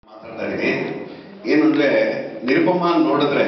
ಮಾತಾಡ್ತಾ ಇದ್ದೀನಿ ಏನಂದ್ರೆ ನಿರುಪಮ ನೋಡಿದ್ರೆ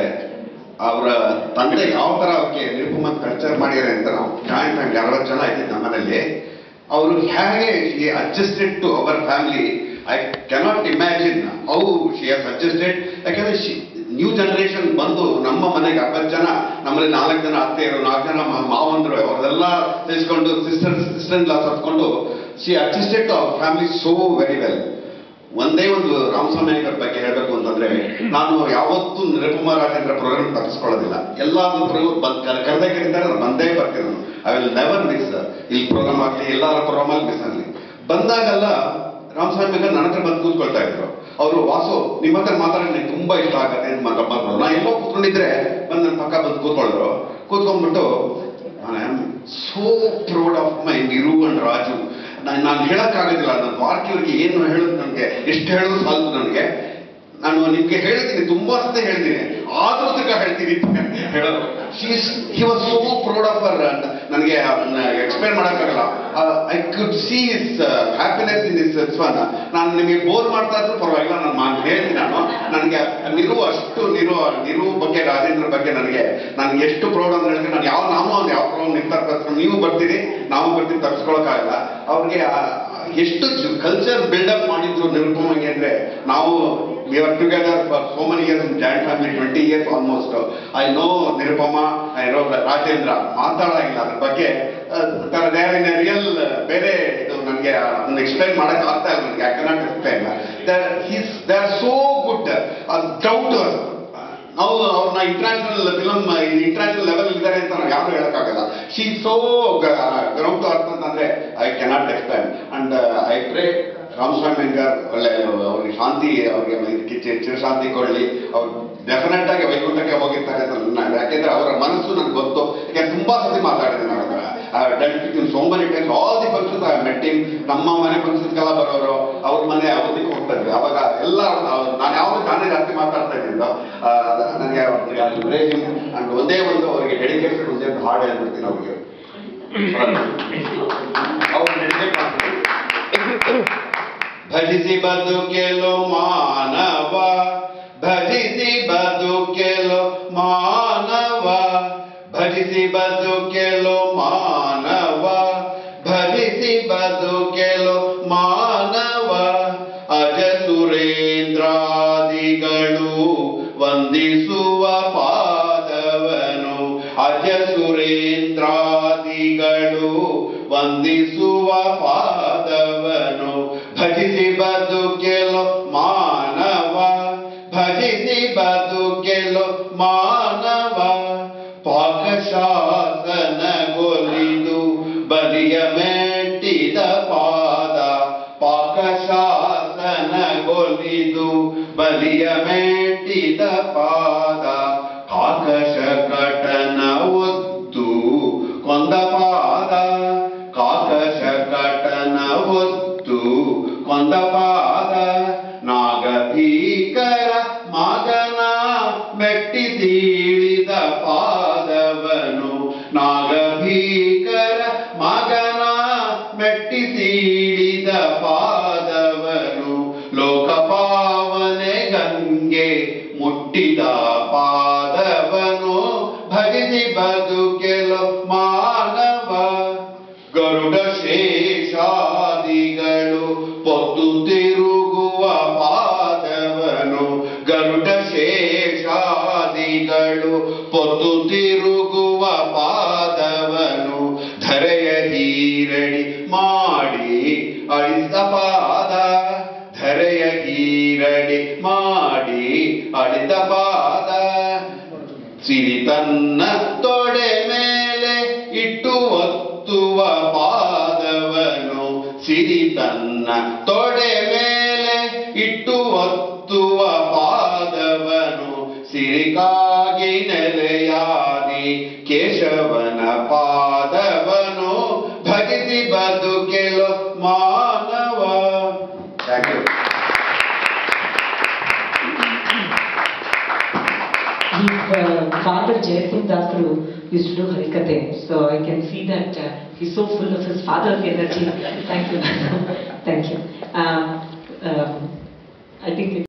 ಅವರ ತಂದೆ ಯಾವ ತರ ಅವ್ರಿಗೆ ನಿರುಪಮ ಕಲ್ಚರ್ ಮಾಡಿದ್ದಾರೆ ಅಂತ ನಾವು ಜಾಯಿಂಟ್ ಫ್ಯಾಮಿಲಿ ಅರವತ್ತು ಜನ ಇದ್ದಿದ್ದು ನಮ್ಮನೇಲಿ ಅವರು ಹೇಗೆ she adjusted to our family I cannot imagine how she has adjusted ಯಾಕಂದ್ರೆ ನ್ಯೂ ಜನರೇಷನ್ ಬಂದು ನಮ್ಮ ಮನೆಗೆ ಅರವತ್ತು ಜನ ನಮ್ಮಲ್ಲಿ ನಾಲ್ಕು ಜನ ಅತ್ತೆಯರು ನಾಲ್ಕು ಜನ ಮ- ಮಾವಂದ್ರು ಅವ್ರದೆಲ್ಲ ತಿಳಿಸ್ಕೊಂಡು ಸಿಸ್ಟರ್ ಸಿಸ್ಟರ್ ಇಲ್ಲ ಸತ್ಕೊಂಡು she adjusted to our family so very well ಒಂದೇ ಒಂದು ರಾಮಸ್ವಾಮಿ ಅಯ್ಯಂಗಾರ್ ಬಗ್ಗೆ ಹೇಳಬೇಕು ಅಂತಂದ್ರೆ ನಾನು ಯಾವತ್ತೂ ನಿರುಪಮ ರಾಜೇಂದ್ರ ಪ್ರೋಗ್ರಾಮ್ ತಪ್ಪಿಸ್ಕೊಳ್ಳೋದಿಲ್ಲ ಎಲ್ಲಾದ್ರೂ ಪ್ರೋಗ್ರಾಮ್ ಕರೆದೇ ಕರೀತಾರೆ ನಾನು ಬಂದೇ ಬರ್ತೀನಿ ನಾನು ಐ ವಿಲ್ ನೆವರ್ ಮಿಸ್ ಇಲ್ಲಿ ಪ್ರೋಗ್ರಾಮ್ ಆಗಲಿ ಎಲ್ಲಾರ ಪ್ರೋಗ್ರಾಮ್ ಅಲ್ಲಿ ಮಿಸ್ ಆಗಲಿ ಬಂದಾಗೆಲ್ಲ ರಾಮಸ್ವಾಮಿ ಅಯ್ಯಂಗಾರ್ ನನ್ನ ಹತ್ರ ಬಂದು ಕೂತ್ಕೊಳ್ತಾ ಇದ್ರು ಅವರು ವಾಸು ನಿಮ್ಮ ಹತ್ರ ಮಾತಾಡೋದು ನನಗೆ ತುಂಬಾ ಇಷ್ಟ ಆಗತ್ತೆ ಅಂತ ಮಾತ್ರ ಬಂದ್ರು ನಾ ಎಲ್ಲೋ ಕೂತ್ಕೊಂಡಿದ್ರೆ ಬಂದು ನನ್ನ ಪಕ್ಕ ಬಂದು ಕೂತ್ಕೊಳ್ಳೋರು ಕೂತ್ಕೊಂಡ್ಬಿಟ್ಟು I am so proud of my Niru and Raju ನಾನು ನಾನು ಹೇಳಕ್ಕಾಗೋದಿಲ್ಲ ನನ್ನ ವಾರ್ಕಿಯವ್ರಿಗೆ ಏನು ಹೇಳೋದು ನನಗೆ ಎಷ್ಟು ಹೇಳೋದು ಸಾಲದು ನನಗೆ ನಾನು ನಿಮ್ಗೆ ಹೇಳ್ತೀನಿ ತುಂಬಾ ಸತಿ ಹೇಳ್ತೀನಿ ಆದ್ರೂ ತನಕ ಹೇಳ್ತೀನಿ ಅಂತ ಹೇಳೋದು she's he was so proud of our ನನಗೆ ಎಕ್ಸ್ಪ್ಲೇನ್ ಮಾಡೋಕ್ಕಾಗಲ್ಲ I could see is happiness in is one ನಾನು ನಿಮಗೆ ಬೋರ್ ಮಾಡ್ತಾ ಇದ್ರು ಪರವಾಗಿಲ್ಲ ನಾನು ನಾನು ಹೇಳ್ತೀನಿ ನಾನು ನನಗೆ ನಿರು ಅಷ್ಟು ನಿರು ನಿರು ಬಗ್ಗೆ ರಾಜೇಂದ್ರ ಬಗ್ಗೆ ನನಗೆ ನನಗೆ ಎಷ್ಟು ಪ್ರೌಡ್ ಅಂತ ಹೇಳಿದ್ರೆ ನಾನು ಯಾವ ನಾವು ಒಂದು ಯಾವ ಪ್ರೋಗ್ರಾಮ್ ನಿರ್ತಾರೆ ನೀವು ಬರ್ತೀರಿ ನಾವು ಬರ್ತೀವಿ ತಪ್ಪಿಸ್ಕೊಳಕ್ಕಾಗಲ್ಲ ಅವ್ರಿಗೆ ಆ- ಎಷ್ಟು ಕಲ್ಚರ್ ಬಿಲ್ಡಪ್ ಮಾಡಿದ್ರು ನಿರುಪಮಗೆ ಅಂದ್ರೆ ನಾವು we are together for so many years in joint family twenty years almost I know Nirupama I know Rajendra ಮಾತಾಡೋಂಗಿಲ್ಲ ಅದ್ರ ಬಗ್ಗೆ ದೇರ್ ಇನ್ ರಿಯಲ್ ಬೇರೆ ಇದು ನನಗೆ ಅದನ್ನ ಎಕ್ಸ್ಪ್ಲೈನ್ ಮಾಡಕ್ ಆಗ್ತಾ ಇಲ್ಲ ನನಗೆ I cannot explain his they are so good doubt ನಾವು ಅವ್ರನ್ನ ಇಂಟರ್ನ್ಯಾಷನಲ್ ಫಿಲಮ್ ಇಂಟರ್ನ್ಯಾಷನಲ್ ಲೆವೆಲ್ ಇದ್ದಾರೆ ಅಂತ ನಾವು ಯಾರು ಹೇಳಕ್ಕಾಗಲ್ಲ ಶಿ ಸೋ ಗ್ರೌಂಡ್ ಅರ್ಥ ಅಂತಂದ್ರೆ I cannot explain and I pray Ramaswamy Iyengar ಒಳ್ಳೆ ಅವ್ರಿಗೆ ಶಾಂತಿ ಅವ್ರಿಗೆ ಇದಕ್ಕೆ ಚಿ- ಚಿರಶಾಂತಿ ಕೊಡಲಿ ಅವ್ರು ಡೆಫಿನೆಟ್ ಆಗಿ ವೈಕುಂಠಕ್ಕೆ ಹೋಗಿರ್ತಾರೆ ಅಂತ ನನ್ನ ಯಾಕೆಂದ್ರೆ ಅವರ ಮನಸ್ಸು ನನಗೆ ಗೊತ್ತು ಯಾಕೆ ತುಂಬಾ ಸತಿ ಮಾತಾಡಿದೆ ನಾನು then so many times all the functions I met him ನಮ್ಮ ಮನೆ ಫಂಕ್ಷನ್ಸ್ಗೆಲ್ಲ ಬರೋರು ಅವ್ರ ಮನೆ ಅವಧಿಗೆ ಹೋಗ್ತಾ ಇದ್ವಿ ಅವಾಗ ಎಲ್ಲ ಅವ್ರು- ನಾನು ಯಾವಾಗ ನಾನೇ ಜಾಸ್ತಿ ಮಾತಾಡ್ತಾ ಇದ್ದಿದ್ದು ಆ, ನನಗೆ ಅಂಡ್ ಒಂದೇ ಒಂದು ಅವರಿಗೆ ಡೆಡಿಕೇಟೆಡ್ ಒಂದೇ ಒಂದು ಹಾಡು ಹೇಳ್ಬಿಡ್ತೀನಿ ಅವ್ರಿಗೆ ಅವ್ರು ಡೆಡಿಕೇಟ್ ಮಾಡ್ತೀನಿ ಭಜಿಸಿ ಬದುಕೆಲು ಮಾನವ ಭಜಿಸಿ ಬದುಕೆಲು ಮಾನವ ಭಜಿಸಿ ಬದುಕೆಲು ಮಾನವ ಭಜಿಸಿ ಬದುಕೆಲು ಮಾನವ ಅಜ ಸುರೇಂದ್ರಾದಿಗಳು ವಂದಿಸುವ ಪಾದವನು ಅಜ ಸುರೇಂದ್ರಾದಿಗಳು ವಂದಿಸುವ ಪಾದವನು ಭಜಿಸಿ ಬದುಕೆಲು ಮಾನವ ಭಜಿಸಿ ಬದುಕೆಲು ಮಾನವ ಪಾಕಶಾಸನಗೊಲಿದು ಬಲಿಯ ಮೆಟ್ಟಿದ ಪಾದ ಪಾಕಶಾಸನಗೊಲಿದು ಬಲಿಯ ಮೆಟ್ಟಿದ ಪಾದ ಕಾಕಶ ಕಟನ ಒತ್ತು ಕೊಂದ ಪಾದ ಕಾಕಶ ಕಟನ ಒತ್ತು ಕೊಂದ ಪಾದ ನಾಗಭೀಕರ ಮಗನ ಮೆಟ್ಟಿದೀಳಿದ ಪಾದವನು ನಾಗಭೀಕರ ಮಗನ ಮೆಟ್ಟಿದೀಳಿದ ಪಾದವನು ಲೋಕಪಾವನೆ ಗಂಗೆ ಮುಟ್ಟಿದ ಪಾದವನು ಭಜಿಸಿ ಬದುಕೆಲು ಮಾನವ ಗರುಡ ಶೇಷಾದಿಗಳು ಪೊತ್ತು ತಿರುಗುವ ಪಾದವನು ಗರುಡ ಶೇಷಾದಿಗಳು ಪೊತ್ತು ತಿರುಗುವ ಪಾದವನು ಧರೆಯ ಹೀರಡಿ ಮಾಡಿ ಅಳಿದ ಪಾದ ಧರೆಯ ಹೀರಡಿ ಮಾಡಿ ಅಳಿದ ಪಾದ ಸಿರಿ ತನ್ನ ತೊಡೆ ಮೇಲೆ ಇಟ್ಟು ಒತ್ತುವ ಪಾದವನು ಸಿರಿ ತನ್ನ ತೊಡೆ ಮೇಲೆ ಇಟ್ಟು ಒತ್ತುವ ಪಾದವನು ಸಿರಿಕಾಗಿ ನೆಲೆಯಾದಿ ಕೇಶವನ ಪಾದವನು ಭಜಿಸಿ ಬದುಕೆಲು ಮಾನವ thank you His uh, father, Jayasingh Dasru, used to do Harikate. So I can see that uh, he's so full of his father's energy. Thank you. Thank you. Um, um, I think.